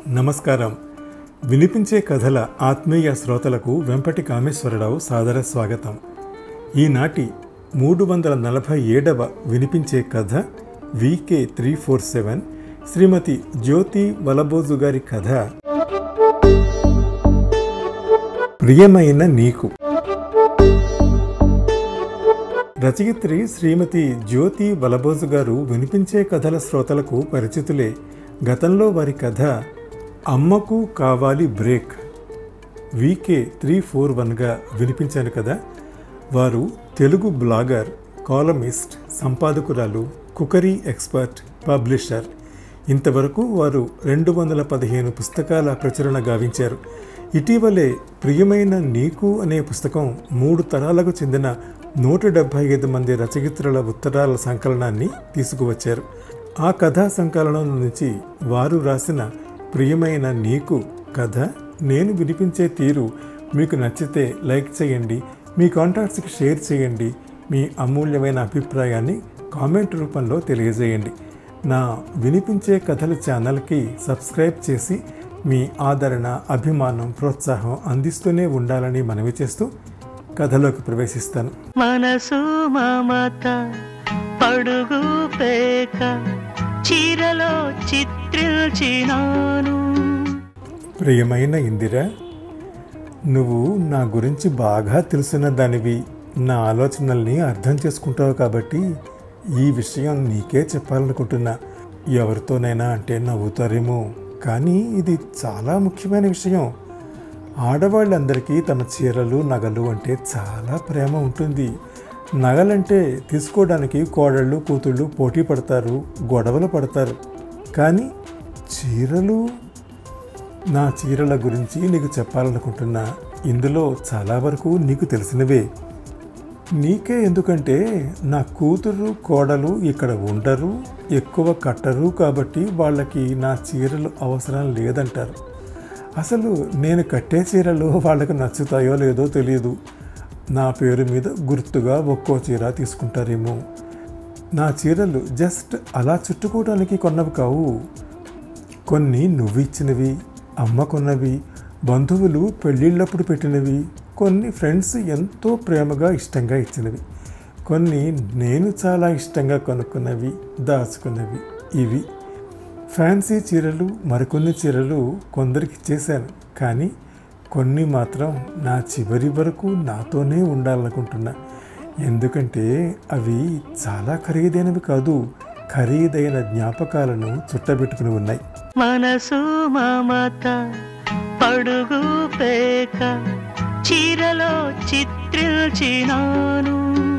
నమస్కారం వినిపించే కథల ఆత్మీయ శ్రోతలకు వెంపటి కామేశ్వరరావు సాదర స్వాగతం ఈనాటి మూడు వందల నలభై ఏడవ వినిపించే కథ VK three four seven Srimati Jyothi Valaboju గారి కథ ప్రియమైన నీకు రచయిత్రి శ్రీమతి జ్యోతి వలబోజు గారు వినిపించే కథల శ్రోతలకు పరిచితులే గతంలో వారి కథ అమ్మకు కావాలి బ్రేక్ వీకే త్రీ ఫోర్ వన్గా వినిపించాను కదా వారు తెలుగు బ్లాగర్ కాలమిస్ట్ సంపాదకురాలు కుకరీ ఎక్స్పర్ట్ పబ్లిషర్ ఇంతవరకు వారు రెండు వందల పదిహేను పుస్తకాల ప్రచురణ గావించారు ఇటీవలే ప్రియమైన నీకు అనే పుస్తకం మూడు తరాలకు చెందిన నూట డెబ్భై ఐదు మంది రచయిత్రుల ఉత్తరాల సంకలనాన్ని తీసుకువచ్చారు ఆ కథా సంకలనం నుంచి వారు రాసిన ప్రియమైన నీకు కథ నేను వినిపించే తీరు మీకు నచ్చితే లైక్ చేయండి మీ కాంటాక్ట్స్కి షేర్ చేయండి మీ అమూల్యమైన అభిప్రాయాన్ని కామెంట్ రూపంలో తెలియజేయండి నా వినిపించే కథల ఛానల్కి సబ్స్క్రైబ్ చేసి మీ ఆదరణ అభిమానం ప్రోత్సాహం అందిస్తూనే ఉండాలని మనవి చేస్తూ కథలోకి ప్రవేశిస్తాను మనసు మమత పడుగు పేక చీరలో చిత్రించినాను ప్రియమైన ఇందిర నువ్వు నా గురించి బాగా తెలిసిన దానివి నా ఆలోచనల్ని అర్థం చేసుకుంటావు కాబట్టి ఈ విషయం నీకే చెప్పాలనుకుంటున్నా ఎవరితోనైనా అంటే నవ్వుతారేమో కానీ ఇది చాలా ముఖ్యమైన విషయం ఆడవాళ్ళందరికీ తమ చీరలు నగలు అంటే చాలా ప్రేమ ఉంటుంది నగలంటే తీసుకోవడానికి కోడళ్ళు కూతుళ్ళు పోటీ పడతారు గొడవలు పడతారు కానీ చీరలు నా చీరల గురించి నీకు చెప్పాలనుకుంటున్నా ఇందులో చాలా వరకు నీకు తెలిసినవే నీకే ఎందుకంటే నా కూతురు కోడలు ఇక్కడ ఉండరు ఎక్కువ కట్టరు కాబట్టి వాళ్ళకి నా చీరలు అవసరం లేదంటారు అసలు నేను కట్టే చీరలు వాళ్ళకి నచ్చుతాయో లేదో తెలియదు నా పేరు మీద గుర్తుగా ఒక్కో చీర తీసుకుంటారేమో నా చీరలు జస్ట్ అలా చుట్టుకోవడానికి కొన్నవి కావు కొన్ని నువ్వు ఇచ్చినవి అమ్మ కొన్నవి బంధువులు పెళ్ళిళ్ళప్పుడు పెట్టినవి కొన్ని ఫ్రెండ్స్ ఎంతో ప్రేమగా ఇష్టంగా ఇచ్చినవి కొన్ని నేను చాలా ఇష్టంగా కొనుక్కున్నవి దాచుకున్నవి ఇవి ఫ్యాన్సీ చీరలు మరికొన్ని చీరలు కొందరికి ఇచ్చేశాను కానీ కొన్ని మాత్రం నా చివరి వరకు నాతోనే ఉండాలనుకుంటున్నా ఎందుకంటే అవి చాలా ఖరీదైనవి కాదు ఖరీదైన జ్ఞాపకాలను చుట్టబెట్టుకుని ఉన్నాయి మనసు మమత పడుగు పేక చీరలో చిత్రించినాను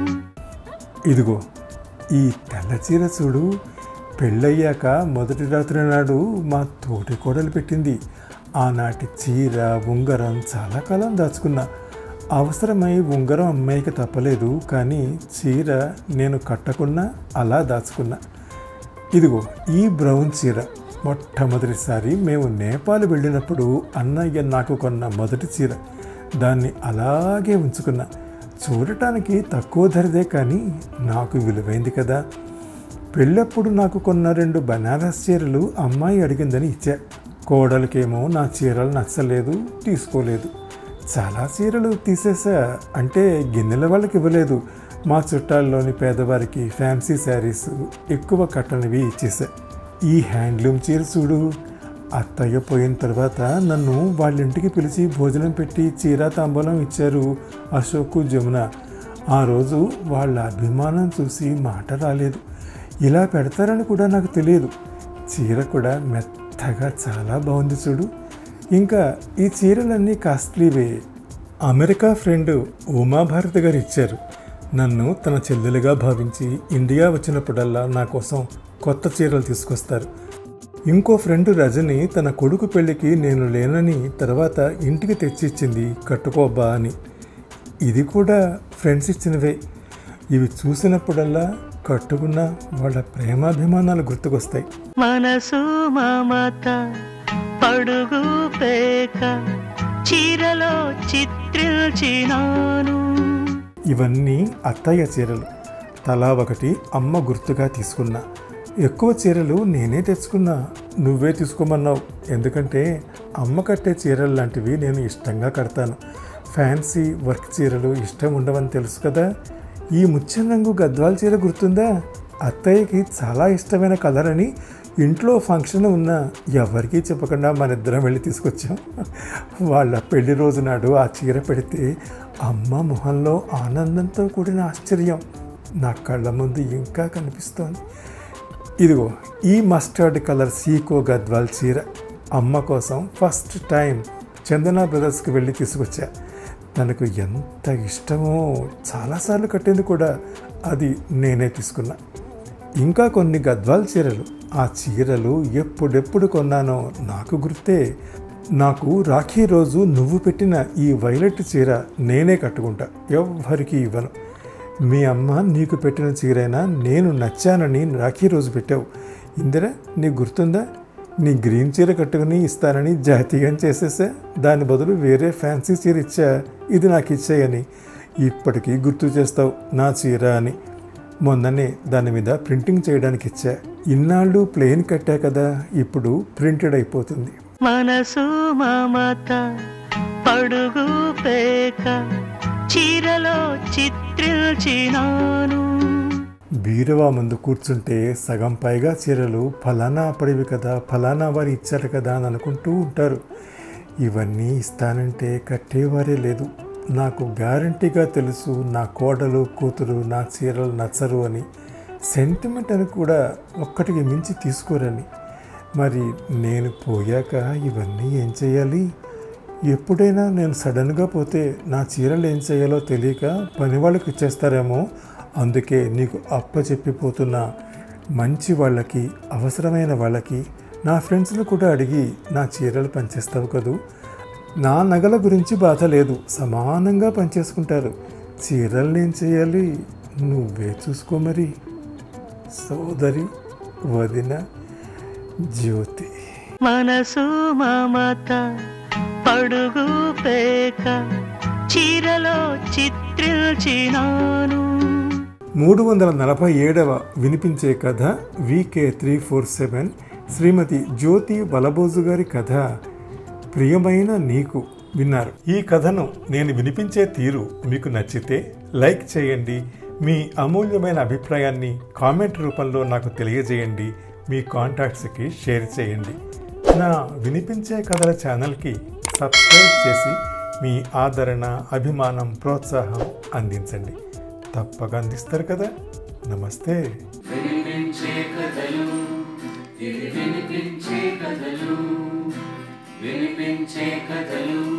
ఇదిగో ఈ తెల్ల చీర చూడు పెళ్ళయ్యాక మొదటి రాత్రి నాడు మా తోటి కోడలు పెట్టింది ఆనాటి చీర ఉంగరం చాలా కాలం దాచుకున్నా అవసరమై ఉంగరం అమ్మాయికి తప్పలేదు కానీ చీర నేను కట్టకున్నా అలా దాచుకున్నా ఇదిగో ఈ బ్రౌన్ చీర మొట్టమొదటిసారి మేము నేపాల్ వెళ్ళినప్పుడు అన్నయ్య నాకు కొన్న మొదటి చీర దాన్ని అలాగే ఉంచుకున్నా చూడటానికి తక్కువ ధరదే కానీ నాకు విలువైంది కదా పెళ్ళప్పుడు నాకు కొన్న రెండు బనారస్ చీరలు అమ్మాయి అడిగిందని ఇచ్చా కోడలికేమో నా చీరలు నచ్చలేదు తీసుకోలేదు చాలా చీరలు తీసేసా అంటే గిన్నెల వాళ్ళకి ఇవ్వలేదు మా చుట్టాల్లోని పేదవారికి ఫ్యాన్సీ శారీస్ ఎక్కువ కట్టనివి ఇచ్చేసా ఈ హ్యాండ్లూమ్ చీర చూడు అత్తయ్య పోయిన తర్వాత నన్ను వాళ్ళ ఇంటికి పిలిచి భోజనం పెట్టి చీర తాంబూలం ఇచ్చారు అశోక్ జమున ఆ రోజు వాళ్ళ అభిమానం చూసి మాట రాలేదు ఇలా పెడతారని కూడా నాకు తెలియదు చీర కూడా మెత్తగా చాలా బాగుంది చూడు ఇంకా ఈ చీరలన్నీ కాస్ట్లీవే అమెరికా ఫ్రెండ్ ఉమాభారతి గారు ఇచ్చారు నన్ను తన చెల్లెలుగా భావించి ఇండియా వచ్చినప్పుడల్లా నా కోసం కొత్త చీరలు తీసుకొస్తారు ఇంకో ఫ్రెండ్ రజని తన కొడుకు పెళ్ళికి నేను లేనని తర్వాత ఇంటికి తెచ్చిచ్చింది కట్టుకోబ్బా అని ఇది కూడా ఫ్రెండ్స్ ఇచ్చినవే ఇవి చూసినప్పుడల్లా కట్టుకున్న వాళ్ళ ప్రేమాభిమానాలు గుర్తుకొస్తాయి మనసు మమత పడుగు పేక చీరలో చిత్రించినాను ఇవన్నీ అత్తయ్య చీరలు తలా ఒకటి అమ్మ గుర్తుగా తీసుకున్నా ఎక్కువ చీరలు నేనే తెచ్చుకున్నా నువ్వే తీసుకోమన్నావు ఎందుకంటే అమ్మ కట్టే చీరలు లాంటివి నేను ఇష్టంగా కడతాను ఫ్యాన్సీ వర్క్ చీరలు ఇష్టం ఉండవని తెలుసు కదా ఈ ముత్యం రంగు గద్వాల చీర గుర్తుందా అత్తయ్యకి చాలా ఇష్టమైన కలర్ అని ఇంట్లో ఫంక్షన్ ఉన్నా ఎవరికీ చెప్పకుండా మన ఇద్దరం వెళ్ళి తీసుకొచ్చాం వాళ్ళ పెళ్లి రోజు నాడు ఆ చీర పెడితే అమ్మ మొహంలో ఆనందంతో కూడిన ఆశ్చర్యం నా కళ్ళ ముందు ఇంకా కనిపిస్తోంది ఇదిగో ఈ మస్టర్డ్ కలర్ సీకో గద్వాల్ చీర అమ్మ కోసం ఫస్ట్ టైం చందన బ్రదర్స్కి వెళ్ళి తీసుకొచ్చా తనకు ఎంత ఇష్టమో చాలాసార్లు కట్టింది కూడా అది నేనే తీసుకున్నా ఇంకా కొన్ని గద్వాల్ చీరలు ఆ చీరలు ఎప్పుడెప్పుడు కొన్నానో నాకు గుర్తే నాకు రాఖీ రోజు నువ్వు పెట్టిన ఈ వైలెట్ చీర నేనే కట్టుకుంటా ఎవ్వరికీ ఇవ్వను మీ అమ్మ నీకు పెట్టిన చీరైనా నేను నచ్చానని రాఖీ రోజు పెట్టావు ఇందిరా నీకు గుర్తుందా నీ గ్రీన్ చీర కట్టుకుని ఇస్తానని జాతీయం చేసేసా దాని బదులు వేరే ఫ్యాన్సీ చీర ఇచ్చా ఇది నాకు ఇచ్చాయని ఇప్పటికీ గుర్తు చేస్తావు నా చీర అని మొన్ననే దాని మీద ప్రింటింగ్ చేయడానికి ఇచ్చా ఇన్నాళ్ళు ప్లెయిన్ కట్టా కదా ఇప్పుడు ప్రింటెడ్ అయిపోతుంది మనసు మమత పడుగు పేక చీరలో చిత్రించినాను బీరువా ముందు కూర్చుంటే సగం పైగా చీరలు ఫలానా అప్పటివి కదా ఫలానా వారు ఇచ్చారు కదా అని అనుకుంటూ ఉంటారు ఇవన్నీ ఇస్తానంటే కట్టేవారే లేదు నాకు గ్యారంటీగా తెలుసు నా కోడలు కూతురు నా చీరలు నచ్చరు అని సెంటిమెంట్ అని కూడా ఒక్కటికి మించి తీసుకోరని మరి నేను పోయాక ఇవన్నీ ఏం చేయాలి ఎప్పుడైనా నేను సడన్గా పోతే నా చీరలు ఏం చేయాలో తెలియక పని వాళ్ళకి ఇచ్చేస్తారేమో అందుకే నీకు అప్ప చెప్పిపోతున్నా మంచి వాళ్ళకి అవసరమైన వాళ్ళకి నా ఫ్రెండ్స్ని కూడా అడిగి నా చీరలు పనిచేస్తావు కదూ నా నగల గురించి బాధ లేదు సమానంగా పనిచేసుకుంటారు చీరలు ఏం చేయాలి నువ్వే చూసుకో మరి సోదరి వదిన జ్యోతి మనసు మమత పడుగు పేక చీరలో చిత్రించినాను మూడు వందల నలభై ఏడవ వినిపించే కథ VK three four seven Srimati Jyothi Balaboju గారి కథ ప్రియమైన నీకు విన్నారు ఈ కథను నేను వినిపించే తీరు మీకు నచ్చితే లైక్ చేయండి మీ అమూల్యమైన అభిప్రాయాన్ని కామెంట్ రూపంలో నాకు తెలియజేయండి మీ కాంటాక్ట్స్కి షేర్ చేయండి నా వినిపించే కథల ఛానల్కి సబ్స్క్రైబ్ చేసి మీ ఆదరణ అభిమానం ప్రోత్సాహం అందించండి తప్పక అందిస్తారు కదా నమస్తే వినిపించే కథలు ఇవి వినిపించే కథలు వినిపించే కథలు